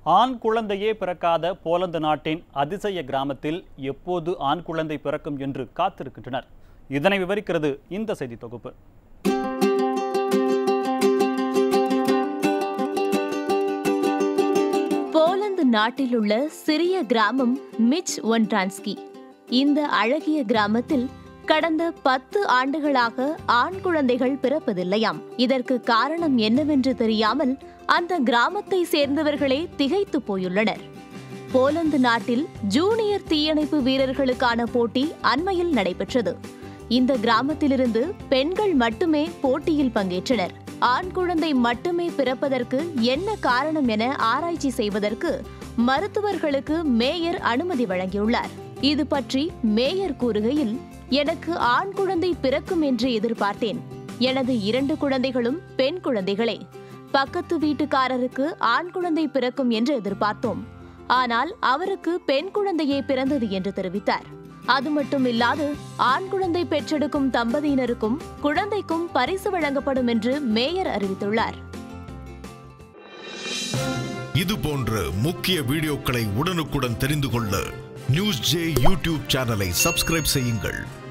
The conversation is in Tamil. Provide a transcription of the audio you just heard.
ஆண் குழந்தையே பிறக்காத போலந்து நாட்டின் அதிசய கிராமத்தில் எப்போது ஆண் குழந்தை பிறக்கும் என்று காத்திருக்கின்றனர் இதனை விவரிக்கிறது இந்த செய்தி தொகுப்பு போலந்து நாட்டில் உள்ள சிறிய கிராமம் மிச் ஒன்ட்ரான்ஸ்கி இந்த அழகிய கிராமத்தில் கடந்த பத்து ஆண்டுகளாக ஆண் குழந்தைகள் பிறப்பதில்லையாம் இதற்கு காரணம் என்னவென்று தெரியாமல் அந்த கிராமத்தை சேர்ந்தவர்களே திகைத்து போயுள்ளனர் போலந்து நாட்டில் ஜூனியர் தீயணைப்பு வீரர்களுக்கான போட்டி அண்மையில் நடைபெற்றது இந்த கிராமத்திலிருந்து பெண்கள் மட்டுமே போட்டியில் பங்கேற்றனர் ஆண் குழந்தை மட்டுமே பிறப்பதற்கு என்ன காரணம் என ஆராய்ச்சி செய்வதற்கு மருத்துவர்களுக்கு மேயர் அனுமதி வழங்கியுள்ளார் இது பற்றி மேயர் கூறுகையில் எனக்கு ஆண் குழந்தை பிறக்கும் என்று எதிர்பார்த்தேன் எனது இரண்டு குழந்தைகளும் பெண் குழந்தைகளே பக்கத்து வீட்டுக்காரருக்கு ஆண் குழந்தை பிறக்கும் என்று எதிர்பார்த்தோம் ஆனால் அவருக்கு பெண் குழந்தையே பிறந்தது என்று தெரிவித்தார் அது மட்டும் இல்லாது ஆண் குழந்தை பெற்றெடுக்கும் தம்பதியினருக்கும் குழந்தைக்கும் பரிசு வழங்கப்படும் என்று மேயர் அறிவித்துள்ளார் இது போன்ற முக்கிய வீடியோக்களை உடனுக்குடன் தெரிந்து கொள்ள நியூஸ் ஜே யூடியூப் சேனலை சப்ஸ்கிரைப் செய்யுங்கள்